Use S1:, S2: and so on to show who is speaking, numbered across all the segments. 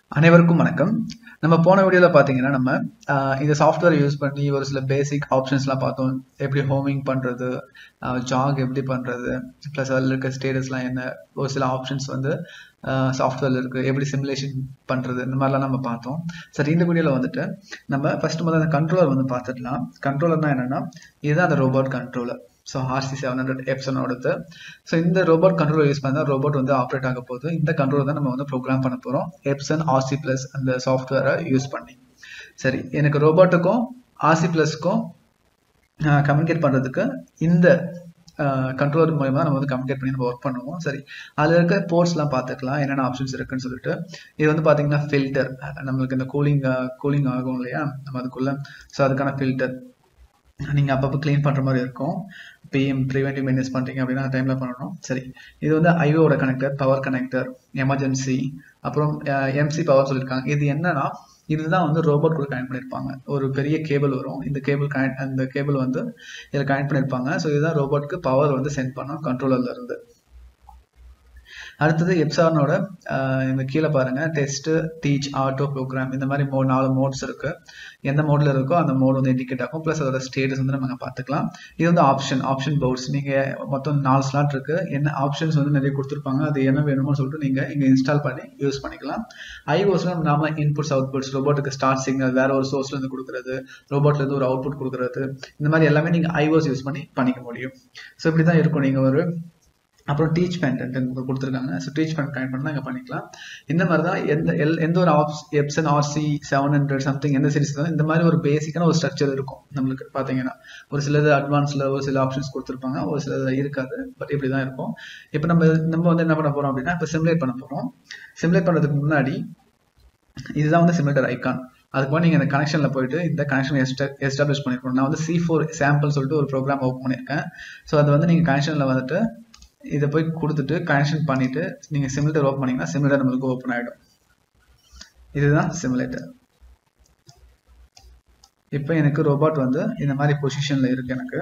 S1: அனைவருக்கும் வணக்கம் நம்ம போன வீடியோவில் பார்த்தீங்கன்னா நம்ம ஆஹ் இந்த சாஃப்ட்வேர் யூஸ் பண்ணி ஒரு சில பேசிக் ஆப்ஷன்ஸ்லாம் பார்த்தோம் எப்படி ஹோமிங் பண்ணுறது ஜாக் எப்படி பண்ணுறது ப்ளஸ் அதில் இருக்க ஸ்டேட்டஸ்லாம் என்ன ஒரு சில ஆப்ஷன்ஸ் வந்து சாஃப்ட்வேரில் இருக்குது எப்படி சிமுலேஷன் பண்ணுறது இந்த மாதிரிலாம் நம்ம பார்த்தோம் சரி இந்த வீடியோவில் வந்துட்டு நம்ம ஃபர்ஸ்ட் முதல்ல அந்த கண்ட்ரோலர் வந்து பார்த்துடலாம் கண்ட்ரோலர்னா என்னென்னா இதுதான் அந்த robot controller so RC seven hundred எப்சனோடது ஸோ இந்த ரோபோட் கண்ட்ரோலர் யூஸ் பண்ணால் ரோபோட் வந்து ஆப்ரேட் ஆக போகுது இந்த கண்ட்ரோலர் தான் நம்ம வந்து ப்ரோக்ராம் பண்ண போகிறோம் எப்சன் ஆர்சி ப்ளஸ் அந்த சாஃப்ட்வேரை யூஸ் பண்ணி சரி எனக்கு ரோபோட்டுக்கும் ஆர்சி ப்ளஸ்க்கும் கம்யூனிகேட் பண்ணுறதுக்கு இந்த கண்ட்ரோலர் மூலயமா நம்ம வந்து கம்யூனிகேட் பண்ணி நம்ம ஒர்க் பண்ணுவோம் சரி அதில் இருக்க போர்ட்ஸ்லாம் பார்த்துக்கலாம் என்னென்ன ஆப்ஷன்ஸ் இருக்குன்னு சொல்லிட்டு இது வந்து பார்த்தீங்கன்னா ஃபில்டர் நம்மளுக்கு இந்த கூலிங் கூலிங் ஆகும் இல்லையா நம்ம அதுக்குள்ள ஸோ அதுக்கான ஃபில்டர் நீங்கள் அப்பப்போ க்ளீன் பண்ணுற மாதிரி இருக்கும் பிஎம் ப்ரிவென்டிவ் மெயின்டெனன்ஸ் பண்ணுறீங்க அப்படின்னா அந்த டைமில் பண்ணணும் சரி இது வந்து ஐஓட கனெக்டர் பவர் கனெக்டர் எமர்ஜென்சி அப்புறம் எம்சி பவர் சொல்லியிருக்காங்க இது என்னன்னா இதுதான் வந்து ரோபோட் கூட கனெக்ட் பண்ணியிருப்பாங்க ஒரு பெரிய கேபிள் வரும் இந்த கேபிள் கனெக்ட் அந்த கேபிள் வந்து இதில் கனெக்ட் பண்ணியிருப்பாங்க ஸோ இதுதான் ரோபோட்க்கு பவர் வந்து சென்ட் பண்ணோம் கண்ட்ரோலர்ல இருந்து அடுத்தது எப்சானோட இந்த கீழே பாருங்க டெஸ்ட் டீச் ஆட்டோ ப்ரோக்ராம் இந்த மாதிரி மோ நாலு மோட்ஸ் இருக்கு எந்த மோட்ல இருக்கோ அந்த மோட் வந்து இண்டிகேட் ஆகும் ப்ளஸ் அதோட ஸ்டேட்டஸ் வந்து நம்ம பார்த்துக்கலாம் இது வந்து ஆப்ஷன் ஆப்ஷன் போர்ட்ஸ் நீங்க மொத்தம் நாலு ஸ்லாட் இருக்கு என்ன ஆப்ஷன்ஸ் வந்து நிறைய கொடுத்துருப்பாங்க அது என்ன வேணுமோ சொல்லிட்டு நீங்க இங்க இன்ஸ்டால் பண்ணி யூஸ் பண்ணிக்கலாம் ஐஓஸ்ல நாம இன்புட்ஸ் அவுட்புட்ஸ் ரோபோட்டுக்கு ஸ்டார்ட் சிக்னல் வேற ஒரு சோர்ஸ்ல இருந்து கொடுக்குறது ரோபோட்ல இருந்து ஒரு அவுட்புட் கொடுக்குறது இந்த மாதிரி எல்லாமே நீங்க ஐஓஸ் யூஸ் பண்ணி பண்ணிக்க முடியும் ஸோ இப்படி தான் இருக்கும் நீங்க ஒரு அப்புறம் டீச் பேண்ட் கொடுத்துருக்காங்க ஸோ டீச் பேண்ட் கனெக்ட் பண்ணால் இங்கே பண்ணிக்கலாம் இந்த மாதிரி தான் எந்த எல் எந்த ஒரு apps Epson RC seven hundred something எந்த சீரிஸ் தான் இந்த மாதிரி ஒரு பேசிக்கான ஒரு ஸ்ட்ரக்சர் இருக்கும் நம்மளுக்கு பார்த்தீங்கன்னா ஒரு சிலது அட்வான்ஸில் ஒரு சில ஆப்ஷன்ஸ் கொடுத்துருப்பாங்க ஒரு சிலது இருக்காது பட் இப்படி தான் இருக்கும் இப்போ நம்ம நம்ம வந்து என்ன பண்ண போகிறோம் அப்படின்னா இப்போ சிமுலேட் பண்ண போகிறோம் சிமுலேட் பண்ணுறதுக்கு முன்னாடி இதுதான் வந்து சிமுலேட்டர் ஐக்கான் அதுக்கு போய் நீங்கள் இந்த கனெக்ஷனில் போயிட்டு இந்த கனெக்ஷன் எஸ்டாப்ளிஷ் பண்ணிருக்கணும் நான் வந்து சி ஃபோர் சாம்பிள் சொல்லிட்டு ஒரு ப்ரோக்ராம் ஓப்பன் பண்ணியிருக்கேன் ஸோ அது வந்து நீங்கள் கனெக்ஷனில் வந்துட்டு இதை போய் கொடுத்துட்டு கனெக்ஷன் பண்ணிட்டு நீங்கள் சிமுலேட்டர் ஓப்பன் பண்ணீங்கன்னா சிமுலேட்டர் நம்மளுக்கு ஓப்பன் ஆகிடும் இதுதான் சிமுலேட்டர் இப்போ எனக்கு ரோபோட் வந்து இந்த மாதிரி பொசிஷனில் இருக்கு எனக்கு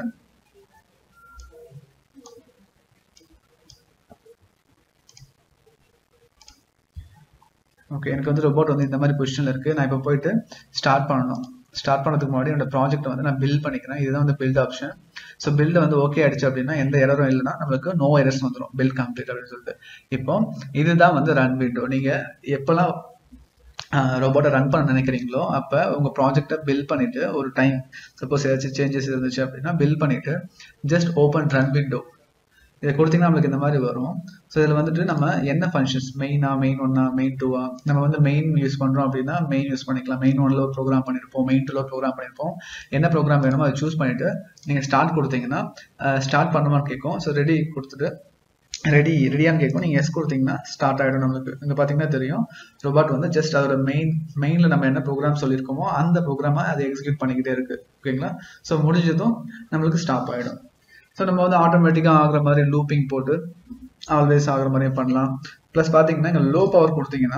S1: ஓகே எனக்கு வந்து ரோபோட் வந்து இந்த மாதிரி பொசிஷனில் இருக்குது நான் இப்போ போயிட்டு ஸ்டார்ட் பண்ணணும் ஸ்டார்ட் பண்ணதுக்கு முன்னாடி என்னோட ப்ராஜெக்ட் வந்து நான் பில்ட் பண்ணிக்கிறேன் இதுதான் வந்து பில்ட் ஆப்ஷன் ஸோ பில்டு வந்து ஓகே ஆயிடுச்சு அப்படின்னா எந்த எரரும் இல்லைன்னா நம்மளுக்கு நோ எரர்ஸ் வந்துடும் பில் கம்ப்ளீட் அப்படின்னு சொல்லிட்டு இப்போ இதுதான் வந்து ரன் விண்டோ நீங்கள் எப்போல்லாம் ரோபோட்டை ரன் பண்ண நினைக்கிறீங்களோ அப்போ உங்கள் ப்ராஜெக்டை பில் பண்ணிவிட்டு ஒரு டைம் சப்போஸ் ஏதாச்சும் சேஞ்சஸ் இருந்துச்சு அப்படின்னா பில் பண்ணிவிட்டு ஜஸ்ட் ஓப்பன் ரன் விண்டோ இதை கொடுத்தீங்கன்னா நம்மளுக்கு இந்த மாதிரி வரும் ஸோ இதில் வந்துட்டு நம்ம என்ன ஃபங்க்ஷன்ஸ் மெயினா மெயின் ஒன்னா மெயின் டூவா நம்ம வந்து மெயின் யூஸ் பண்ணுறோம் அப்படின்னா மெயின் யூஸ் பண்ணிக்கலாம் மெயின் ஒன்ல ஒரு ப்ரோக்ராம் பண்ணியிருப்போம் மெயின் டூல ஒரு ப்ரோக்ராம் பண்ணியிருப்போம் என்ன ப்ரோக்ராம் வேணுமோ அதை சூஸ் பண்ணிட்டு நீங்கள் ஸ்டார்ட் கொடுத்தீங்கன்னா ஸ்டார்ட் பண்ணுமான்னு கேட்கும் ஸோ ரெடி கொடுத்துட்டு ரெடி ரெடியான்னு கேட்கும் நீங்கள் எஸ் கொடுத்தீங்கன்னா ஸ்டார்ட் ஆகிடும் நம்மளுக்கு இங்கே பார்த்தீங்கன்னா தெரியும் ரோபாட் வந்து ஜஸ்ட் அதோட மெயின் மெயினில் நம்ம என்ன ப்ரோக்ராம் சொல்லியிருக்கோமோ அந்த ப்ரோக்ராமை அதை எக்ஸிக்யூட் பண்ணிக்கிட்டே இருக்கு ஓகேங்களா ஸோ முடிஞ்சதும் நம்மளுக்கு ஸ்டாப் ஆகிடும் ஸோ நம்ம வந்து ஆட்டோமேட்டிக்காக ஆகிற மாதிரி லூப்பிங் போட்டு ஆல்வேஸ் ஆகிற மாதிரியும் பண்ணலாம் ப்ளஸ் பார்த்தீங்கன்னா இங்கே லோ பவர் கொடுத்தீங்கன்னா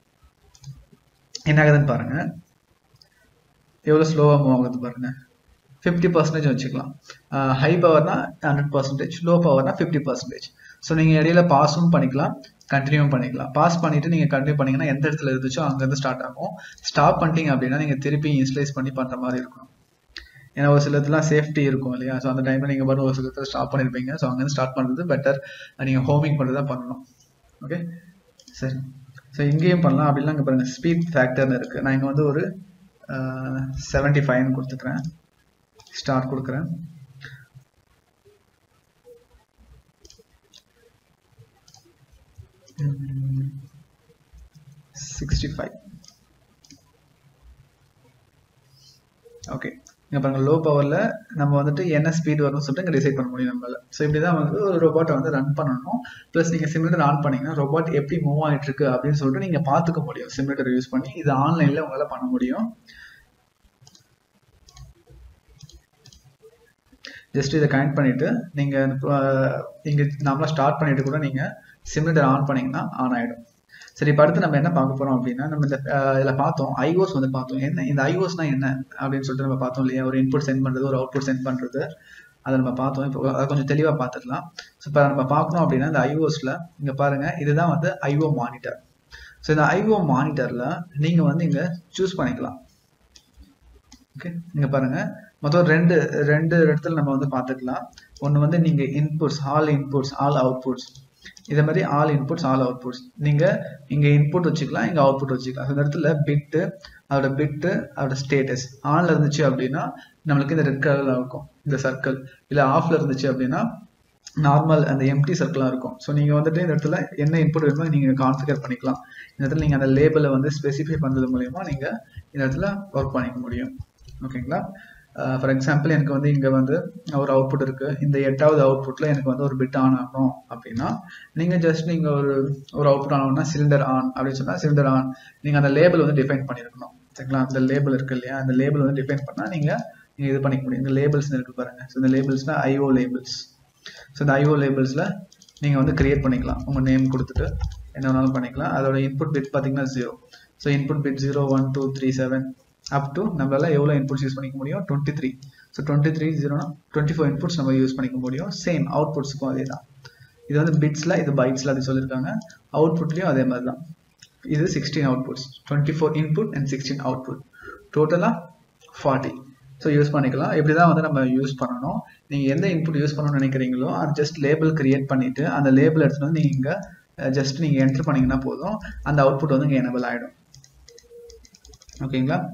S1: என்ன ஆகுதுன்னு பாருங்க எவ்வளோ ஸ்லோவாக மூவ் ஆகுது பாருங்க ஃபிஃப்டி பர்சன்டேஜ் வச்சுக்கலாம் ஹை பவர்னா ஹண்ட்ரட் பர்சன்டேஜ் லோ பவர்னா ஃபிஃப்டி பர்சன்டேஜ் ஸோ நீங்கள் இடையில பாஸும் பண்ணிக்கலாம் கண்டினியூவும் பண்ணிக்கலாம் பாஸ் பண்ணிட்டு நீங்கள் கண்டினியூ பண்ணீங்கன்னா எந்த இடத்துல இருந்துச்சோ அங்கேருந்து ஸ்டார்ட் ஆகும் ஸ்டாப் பண்ணிட்டீங்க அப்படின்னா நீங்கள் திருப்பி இன்ஸ்லைஸ் பண்ணி பண்ணுற மாதிரி இருக்கும் ஏன்னா ஒரு சிலதுலாம் சேஃப்டி இருக்கும் இல்லையா ஸோ அந்த டைமில் நீங்கள் பாட்டு ஒரு சிலத்தில் ஸ்டாப் பண்ணியிருப்பீங்க ஸோ அங்கேருந்து ஸ்டார்ட் பண்ணுறது பெட்டர் நீங்கள் ஹோமிங் பண்ணுறது தான் பண்ணணும் ஓகே சரி ஸோ இங்கேயும் பண்ணலாம் அப்படிலாம் இங்கே பாருங்கள் ஸ்பீட் ஃபேக்டர்னு இருக்குது நான் இங்கே வந்து ஒரு செவன்ட்டி ஃபைவ்னு கொடுத்துக்கிறேன் ஸ்டார்ட் கொடுக்குறேன் சிக்ஸ்டி ஃபைவ் ஓகே இங்கே பாருங்க லோ பவரில் நம்ம வந்துட்டு என்ன ஸ்பீட் வரும்னு சொல்லிட்டு இங்கே டிசைட் பண்ண முடியும் நம்மளால ஸோ இப்படி தான் வந்து ஒரு ரோபோட்டை வந்து ரன் பண்ணணும் ப்ளஸ் நீங்கள் சிமுலேட்டர் ஆன் பண்ணீங்கன்னா ரோபோட் எப்படி மூவ் ஆகிட்டு இருக்கு அப்படின்னு சொல்லிட்டு நீங்கள் பார்த்துக்க முடியும் சிமுலேட்டர் யூஸ் பண்ணி இது ஆன்லைனில் உங்களால் பண்ண முடியும் ஜஸ்ட் இதை கனெக்ட் பண்ணிவிட்டு நீங்கள் இங்கே நார்மலாக ஸ்டார்ட் பண்ணிவிட்டு கூட நீங்கள் சிமுலேட்டர் ஆன் பண்ணிங்கன்னா ஆன் ஆகிடும் சரி இப்போ அடுத்து நம்ம என்ன பார்க்க போறோம் அப்படின்னா நம்ம இந்த இதில் பார்த்தோம் ஐஓஸ் வந்து பார்த்தோம் என்ன இந்த ஐஓஸ்னா என்ன அப்படின்னு சொல்லிட்டு நம்ம பார்த்தோம் இல்லையா ஒரு இன்புட் சென்ட் பண்ணுறது ஒரு அவுட்புட் சென்ட் பண்ணுறது அதை நம்ம பார்த்தோம் இப்போ அதை கொஞ்சம் தெளிவாக பார்த்துக்கலாம் ஸோ இப்போ நம்ம பார்க்கணும் அப்படின்னா இந்த ஐஓஸில் இங்கே பாருங்கள் இதுதான் வந்து ஐஓ மானிட்டர் ஸோ இந்த ஐஓ மானிட்டரில் நீங்கள் வந்து இங்கே சூஸ் பண்ணிக்கலாம் ஓகே இங்கே பாருங்கள் மொத்தம் ரெண்டு ரெண்டு இடத்துல நம்ம வந்து பார்த்துக்கலாம் ஒன்று வந்து நீங்கள் inputs all inputs all outputs இதே மாதிரி ஆல் இன்புட்ஸ் ஆல் அவுட்புட்ஸ் நீங்கள் இங்கே இன்புட் வச்சுக்கலாம் இங்கே அவுட்புட் வச்சுக்கலாம் இந்த இடத்துல பிட்டு அதோட பிட்டு அதோட ஸ்டேட்டஸ் ஆனில் இருந்துச்சு அப்படின்னா நம்மளுக்கு இந்த ரெட் கலரில் இருக்கும் இந்த சர்க்கிள் இல்லை ஆஃப்ல இருந்துச்சு அப்படின்னா நார்மல் அந்த எம்டி சர்க்கிளாக இருக்கும் ஸோ நீங்கள் வந்துட்டு இந்த இடத்துல என்ன இன்புட் வேணுமோ நீங்கள் கான்ஃபிகர் பண்ணிக்கலாம் இந்த இடத்துல நீங்கள் அந்த லேபிளை வந்து ஸ்பெசிஃபை பண்ணுறது மூலயமா நீங்கள் இந்த இடத்துல ஒர்க் பண்ணிக்க முடியும் ஓகேங்களா ஃபார் எக்ஸாம்பிள் எனக்கு வந்து இங்கே வந்து ஒரு அவுட்புட் இருக்குது இந்த எட்டாவது அவுட்புட்டில் எனக்கு வந்து ஒரு பிட் ஆன் ஆகணும் அப்படின்னா நீங்கள் ஜஸ்ட் நீங்கள் ஒரு ஒரு அவுட்புட் ஆனோம்னா சிலிண்டர் ஆன் அப்படின்னு சொன்னால் சிலிண்டர் ஆன் நீங்கள் அந்த லேபிள் வந்து டிஃபைன் பண்ணியிருக்கணும் சரிங்களா அந்த லேபிள் இருக்கு இல்லையா அந்த லேபிள் வந்து டிஃபைன் பண்ணால் நீங்கள் நீங்கள் இது பண்ணிக்க முடியும் இந்த லேபிள்ஸ் இருக்கு பாருங்க ஸோ இந்த லேபிள்ஸ்னால் ஐஓ லேபிள்ஸ் ஸோ இந்த ஐஓ லேபிள்ஸில் நீங்கள் வந்து கிரியேட் பண்ணிக்கலாம் உங்கள் நேம் கொடுத்துட்டு என்ன வேணாலும் பண்ணிக்கலாம் அதோட இன்புட் பிட் பார்த்தீங்கன்னா zero so input bit zero one two three seven up to நம்மளால எவ்வளோ இன்புட்ஸ் யூஸ் பண்ணிக்க முடியும் twenty three so twenty three ஜீரோனா டுவெண்ட்டி ஃபோர் இன்புட்ஸ் நம்ம யூஸ் பண்ணிக்க முடியும் சேம் அவுட்புட்ஸுக்கும் அதே தான் இது வந்து பிட்ஸில் இது பைட்ஸில் அது சொல்லியிருக்காங்க அவுட்புட்லேயும் அதே மாதிரி தான் இது sixteen outputs twenty four input and sixteen output டோட்டலாக ஃபார்ட்டி ஸோ யூஸ் பண்ணிக்கலாம் இப்படி தான் வந்து நம்ம யூஸ் பண்ணணும் நீங்கள் எந்த இன்புட் யூஸ் பண்ணணும்னு நினைக்கிறீங்களோ அது ஜஸ்ட் லேபிள் கிரியேட் பண்ணிவிட்டு அந்த லேபிள் எடுத்துகிட்டு வந்து நீங்கள் ஜஸ்ட் நீங்கள் என்ட்ரு பண்ணிங்கன்னா போதும் அந்த அவுட்புட் வந்து இங்கே எனபிள் ஆகிடும் ஓகேங்களா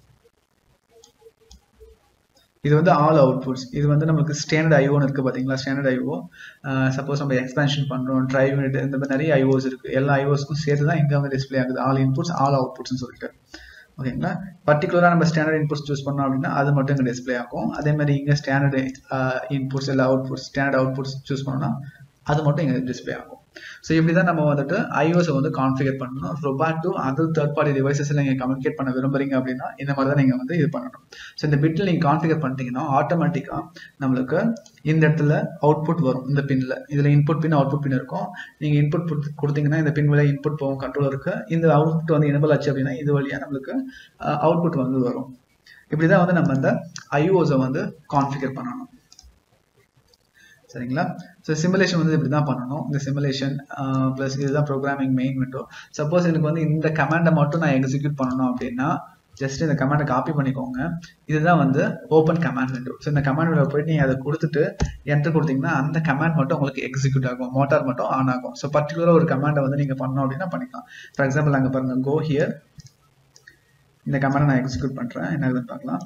S1: இது வந்து ஆல் அவுட்புட்ஸ் இது வந்து நமக்கு ஸ்டாண்டர்ட் ஐஓன்னு இருக்குது பார்த்தீங்களா ஸ்டாண்டர்ட் ஐஓ சப்போஸ் நம்ம எக்ஸ்பென்ஷன் பண்ணுறோம் ட்ரைவ் இந்த மாதிரி நிறைய ஐஓஸ் இருக்குது எல்லா ஐஓஸ்க்கும் சேர்த்து தான் இங்கே வந்து டிஸ்பிளே ஆகுது ஆல் இன்புட்ஸ் ஆல் அவுட்புட்ஸ்னு சொல்லிட்டு ஓகேங்களா பர்டிகுலராக நம்ம ஸ்டாண்டர்ட் இன்புட்ஸ் சூஸ் பண்ணோம் அப்படின்னா அது மட்டும் இங்கே டிஸ்பிளே ஆகும் அதே மாதிரி இங்கே ஸ்டாண்டர்ட் இன்புட்ஸ் இல்லை அவுட்புட்ஸ் ஸ்டாண்டர்ட் அவுட்புட்ஸ் சூஸ் பண்ணோம்னா அது மட்டும் இங்கே டிஸ்பிளே ஆகும் ஸோ இப்படி தான் நம்ம வந்துட்டு ஐஓஸை வந்து கான்ஃபிகர் பண்ணணும் robot to other third party டிவைசஸில் நீங்கள் கம்யூனிகேட் பண்ண விரும்புறீங்க அப்படின்னா இந்த மாதிரி தான் நீங்கள் வந்து இது பண்ணணும் ஸோ இந்த பிட்டில் நீங்கள் கான்ஃபிகர் பண்ணிட்டீங்கன்னா ஆட்டோமேட்டிக்காக நம்மளுக்கு இந்த இடத்துல அவுட்புட் வரும் இந்த பின்னில் இதில் இன்புட் பின் அவுட்புட் பின் இருக்கும் நீங்கள் இன்புட் கொடுத்தீங்கன்னா இந்த பின் வழியாக இன்புட் போகும் கண்ட்ரோல் இருக்கு இந்த அவுட்புட் வந்து எனபிள் ஆச்சு அப்படின்னா இது வழியாக நம்மளுக்கு அவுட்புட் வந்து வரும் இப்படி தான் வந்து நம்ம இந்த ஐஓஸை வந்து கான்ஃபிகர் பண்ணணும் சரிங்களா ஸோ சிமுலேஷன் வந்து இப்படி தான் பண்ணணும் இந்த சிமுலேஷன் ப்ளஸ் இதுதான் ப்ரோக்ராமிங் மெயின் விண்டோ சப்போஸ் எனக்கு வந்து இந்த கமாண்டை மட்டும் நான் எக்ஸிக்யூட் பண்ணணும் அப்படின்னா ஜஸ்ட் இந்த கமாண்டை காப்பி பண்ணிக்கோங்க இதுதான் வந்து ஓப்பன் கமாண்ட் விண்டோ ஸோ இந்த கமாண்ட் விண்டோ போயிட்டு நீங்கள் அதை கொடுத்துட்டு என்ட்ரு கொடுத்தீங்கன்னா அந்த கமாண்ட் மட்டும் உங்களுக்கு எக்ஸிக்யூட் ஆகும் மோட்டார் மட்டும் ஆன் ஆகும் ஸோ பர்டிகுலராக ஒரு கமாண்டை வந்து நீங்கள் பண்ணோம் அப்படின்னா பண்ணிக்கலாம் ஃபார் எக்ஸாம்பிள் அங்கே பாருங்கள் கோ ஹியர் இந்த கமாண்டை நான் எக்ஸிக்யூட் பண்ணுறேன் என்ன இதுன்னு பார்க்கலாம்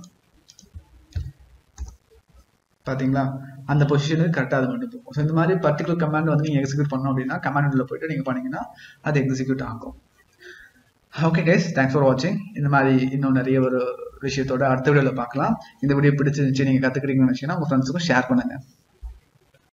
S1: பார்த்தீங்களா அந்த பொசிஷனுக்கு கரெக்டாக அது மட்டும் போகும் ஸோ இந்த மாதிரி பர்டிகுலர் கமாண்ட் வந்து நீங்கள் எக்ஸிக்யூட் பண்ணோம் அப்படின்னா கமாண்ட் உள்ள போயிட்டு நீங்கள் பண்ணீங்கன்னா அது எக்ஸிக்யூட் ஆகும் ஓகே கைஸ் தேங்க்ஸ் ஃபார் வாட்சிங் இந்த மாதிரி இன்னும் நிறைய ஒரு விஷயத்தோட அடுத்த வீடியோவில் பார்க்கலாம் இந்த வீடியோ பிடிச்சிருந்துச்சு நீங்கள் கற்றுக்கிறீங்கன்னு நினச்சிங்கன்னா உங்கள் ஃப்ரெண்ட்ஸுக்கும் ஷேர் பண்ணுங்கள்